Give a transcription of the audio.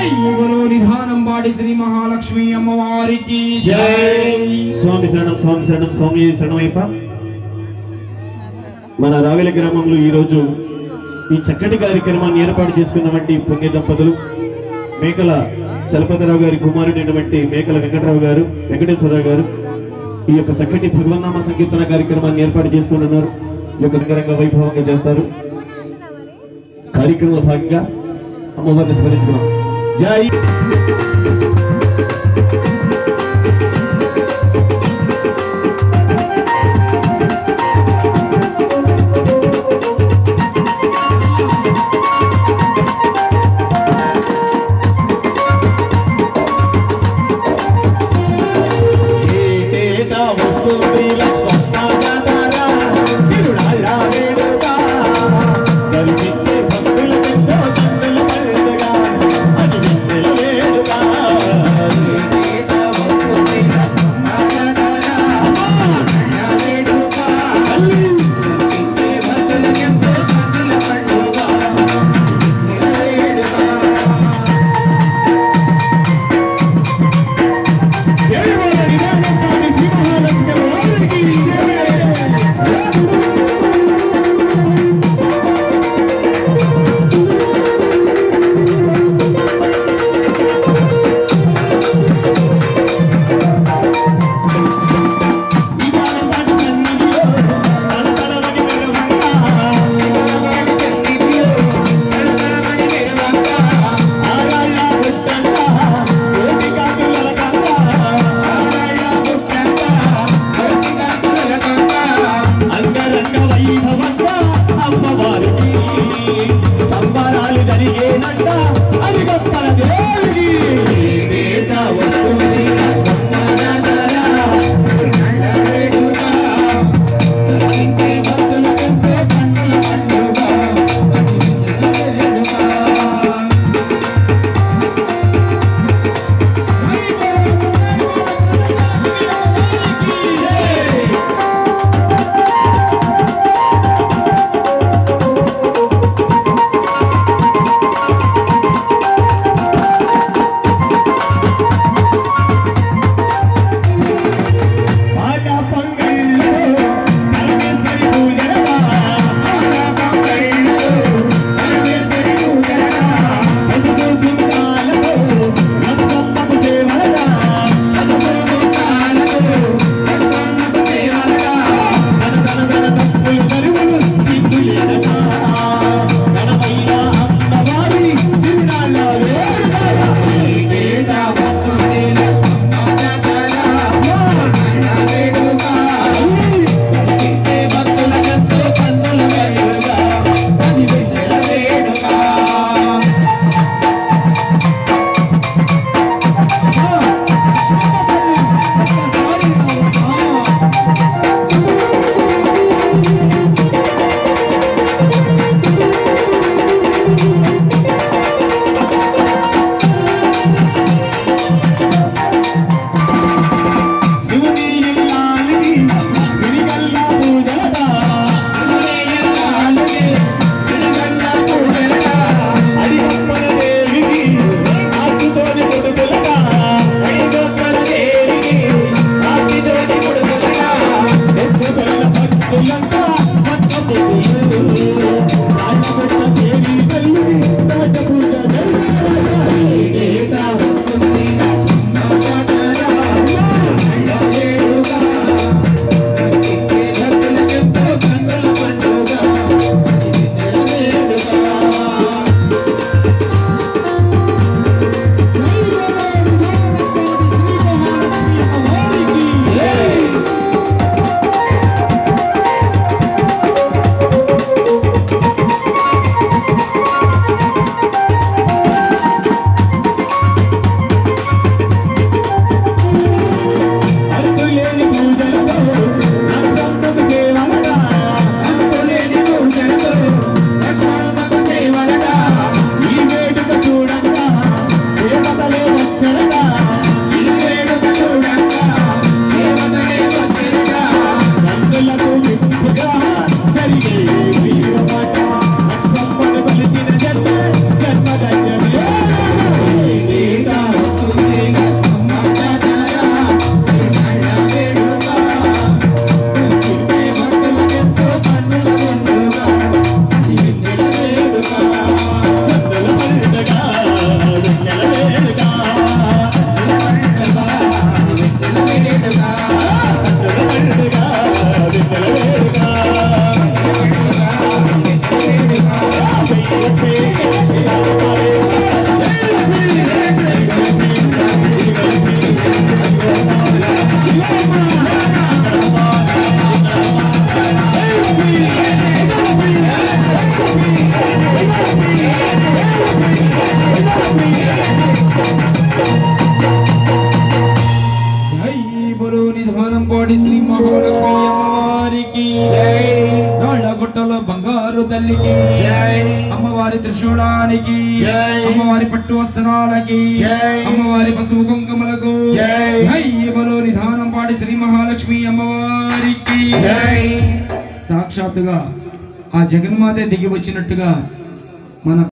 జై గురు నిధానం పాడి శ్రీ మహాలక్ష్మి అమ్మవారికి జై స్వామి శరణం స్వామి శరణం స్వామి శరణమయ్యప్ప మన రావిల గ్రామంలో ఈ రోజు ఈ చక్కటి కార్యక్రమాన్ని ఏర్పాటు చేసుకున్నటువంటి పుణ్య దంపతులు మేకల చలపతిరావు గారి కుమారుడైనటువంటి మేకల వెంకటరావు గారు వెంకటేశ్వరరావు గారు ఈ యొక్క చక్కటి భగవన్నామ సంకీర్తన కార్యక్రమాన్ని ఏర్పాటు చేసుకున్నారు ఈ యొక్క రంగరంగ వైభవంగా చేస్తారు కార్యక్రమంలో భాగంగా అమ్మవారిని స్మరించుకున్నాం జై ఏటేటా వస్తుంది లక్ష్మణాగతారా, తిరునాళ్ళ వేడుక. దర్శించే భక్తులకెంతో దండలు పండుగ, అది వెన్నెల వేడుక. బంగారు తల్లికి జై. అమ్మవారి త్రిశూలానికి జై. అమ్మవారి పట్టు వస్త్రాలకి జై. అమ్మవారి పసుపు కుంకుమలకు జై. హయ్యబలో నిధానం పాడి శ్రీ మహాలక్ష్మి అమ్మవారికి జై సాక్షాత్తుగా ఆ జగన్మాత దిగి వచ్చినట్టుగా మన